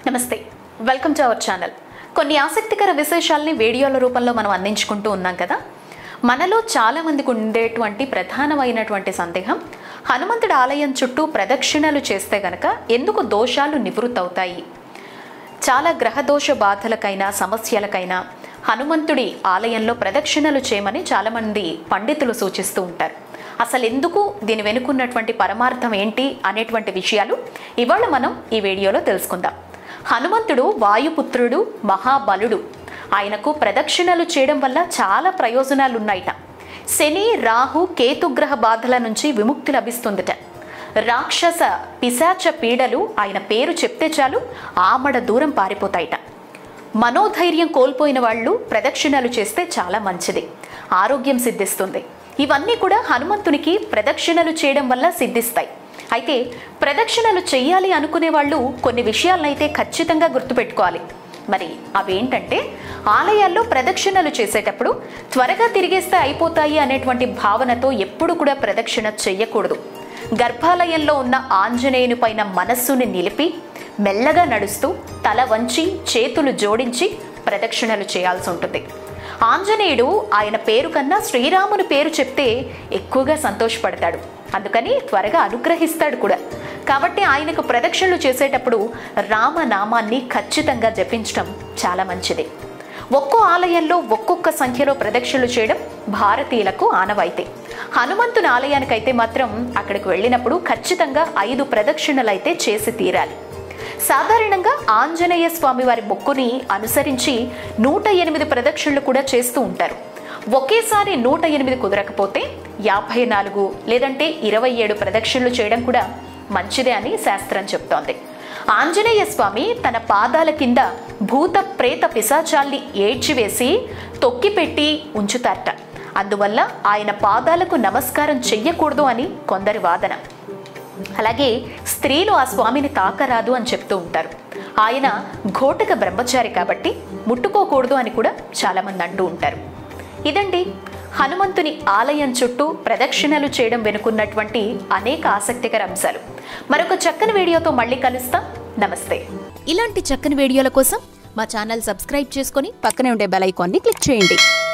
నమస్తే welcome to our channel కొన్ని ఆసక్తికర విశేషాలని వీడియోల రూపంలో మనం అందించుకుంటూ ఉన్నాం కదా మనలో చాలా మందికి ఉండేటువంటి ప్రధానమైనటువంటి సందేహం హనుమంతుడి ఆలయం చుట్టూ ప్రదక్షిణలు చేస్తే గనక ఎందుకు దోషాలు నివృత్తి అవుతాయి చాలా గ్రహదోష బాధలకైనా సమస్యలకైనా హనుమంతుడి ఆలయంలో ప్రదక్షిణలు చేయమని చాలామంది పండితులు సూచిస్తూ ఉంటారు అసలు ఎందుకు దీని వెనుకున్నటువంటి పరమార్థం ఏంటి అనేటువంటి విషయాలు ఇవాళ మనం ఈ వీడియోలో తెలుసుకుందాం హనుమంతుడు వాయుపుత్రుడు మహాబలుడు ఆయనకు ప్రదక్షిణలు చేయడం వల్ల చాలా ప్రయోజనాలు ఉన్నాయట శని రాహు కేతుగ్రహ బాధల నుంచి విముక్తి లభిస్తుందట రాక్షస పిశాచ పీడలు ఆయన పేరు చెప్తే చాలు ఆమడ దూరం పారిపోతాయట మనోధైర్యం కోల్పోయిన వాళ్ళు ప్రదక్షిణలు చేస్తే చాలా మంచిది ఆరోగ్యం సిద్ధిస్తుంది ఇవన్నీ కూడా హనుమంతునికి ప్రదక్షిణలు చేయడం వల్ల సిద్ధిస్తాయి అయితే ప్రదక్షిణలు చెయ్యాలి అనుకునే వాళ్ళు కొన్ని విషయాలనైతే ఖచ్చితంగా గుర్తుపెట్టుకోవాలి మరి అవేంటంటే ఆలయాల్లో ప్రదక్షిణలు చేసేటప్పుడు త్వరగా తిరిగేస్తే అయిపోతాయి అనేటువంటి భావనతో ఎప్పుడు కూడా ప్రదక్షిణ చెయ్యకూడదు గర్భాలయంలో ఉన్న ఆంజనేయుని పైన మనస్సుని నిలిపి మెల్లగా నడుస్తూ తల వంచి చేతులు జోడించి ప్రదక్షిణలు చేయాల్సి ఉంటుంది ఆంజనేయుడు ఆయన పేరు కన్నా శ్రీరాముని పేరు చెప్తే ఎక్కువగా సంతోషపడతాడు అందుకని త్వరగా అనుగ్రహిస్తాడు కూడా కాబట్టి ఆయనకు ప్రదక్షిణలు చేసేటప్పుడు రామనామాన్ని ఖచ్చితంగా జపించడం చాలా మంచిది ఒక్కో ఆలయంలో ఒక్కొక్క సంఖ్యలో ప్రదక్షిణలు చేయడం భారతీయులకు ఆనవాయితీ హనుమంతుని ఆలయానికైతే మాత్రం అక్కడికి వెళ్ళినప్పుడు ఖచ్చితంగా ఐదు ప్రదక్షిణలు అయితే చేసి తీరాలి సాధారణంగా ఆంజనేయ స్వామి వారి మొక్కుని అనుసరించి నూట ఎనిమిది ప్రదక్షిణలు కూడా చేస్తూ ఉంటారు ఒకేసారి నూట ఎనిమిది కుదరకపోతే యాభై నాలుగు లేదంటే ఇరవై ఏడు ప్రదక్షిణలు చేయడం కూడా మంచిదే అని శాస్త్రం చెప్తోంది ఆంజనేయ స్వామి తన పాదాల కింద భూత ప్రేత పిశాచాల్ని ఏడ్చివేసి తొక్కిపెట్టి ఉంచుతారట అందువల్ల ఆయన పాదాలకు నమస్కారం చెయ్యకూడదు అని కొందరి వాదన అలాగే స్త్రీలు ఆ స్వామిని తాకరాదు అని చెప్తూ ఉంటారు ఆయన ఘోటక బ్రహ్మచారి కాబట్టి ముట్టుకోకూడదు అని కూడా చాలామంది అంటూ ఉంటారు ఇదండి హనుమంతుని ఆలయం చుట్టూ ప్రదక్షిణలు చేయడం వెనుకున్నటువంటి అనేక ఆసక్తికర అంశాలు మరొక చక్కని వీడియోతో మళ్ళీ కలుస్తాం నమస్తే ఇలాంటి చక్కని వీడియోల కోసం మా ఛానల్ సబ్స్క్రైబ్ చేసుకొని పక్కనే ఉండే బెల్ ఐకాన్ని క్లిక్ చేయండి